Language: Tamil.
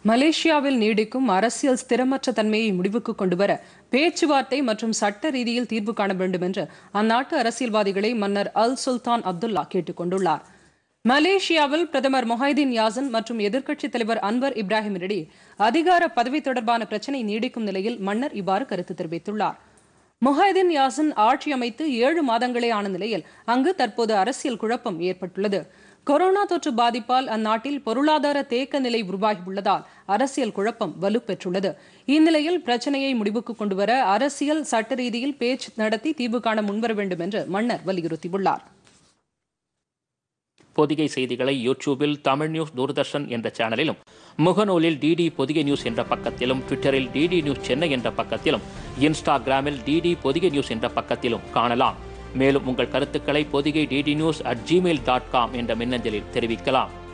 மலேசியாவில் நீடிக்கும் அரசியல் ஸ்திரமற்ற தன்மையை முடிவுக்கு கொண்டுவர பேச்சுவார்த்தை மற்றும் சட்ட ரீதியில் தீர்வு காண வேண்டும் என்று அந்நாட்டு அரசியல்வாதிகளை மன்னர் அல் சுல்தான் அப்துல்லா கேட்டுக் கொண்டுள்ளார் மலேசியாவில் பிரதமர் மொஹைதீன் யாசன் மற்றும் எதிர்க்கட்சித் தலைவர் அன்வர் இப்ராஹிம் இடையே அதிகார பதவி தொடர்பான பிரச்சினை நீடிக்கும் நிலையில் மன்னர் இவ்வாறு கருத்து தெரிவித்துள்ளார் முஹைதீன் யாசின் ஆட்சி அமைத்து ஏழு மாதங்களே ஆன நிலையில் அங்கு தற்போது அரசியல் குழப்பம் ஏற்பட்டுள்ளது கொரோனா தொற்று பாதிப்பால் அந்நாட்டில் பொருளாதார தேக்க நிலை உருவாகியுள்ளதால் அரசியல் குழப்பம் வலுப்பெற்றுள்ளது இந்நிலையில் பிரச்சனையை முடிவுக்கு கொண்டுவர அரசியல் சட்ட ரீதியில் பேச்சு நடத்தி தீர்வு காண முன்வர வேண்டும் என்று மன்னர் வலியுறுத்தியுள்ளார் பொதிகை செய்திகளை யூடியூபில் தமிழ் நியூஸ் தூர்தர்ஷன் என்ற சேனலிலும் முகநூலில் டிடி பொதிகை நியூஸ் என்ற பக்கத்திலும் ட்விட்டரில் டிடி நியூஸ் சென்னை என்ற பக்கத்திலும் இன்ஸ்டாகிராமில் டிடி பொதிகை நியூஸ் என்ற பக்கத்திலும் காணலாம் மேலும் உங்கள் கருத்துக்களை Podhigai DD news at Gmail dot com என்ற மின்னஞ்சலில் தெரிவிக்கலாம்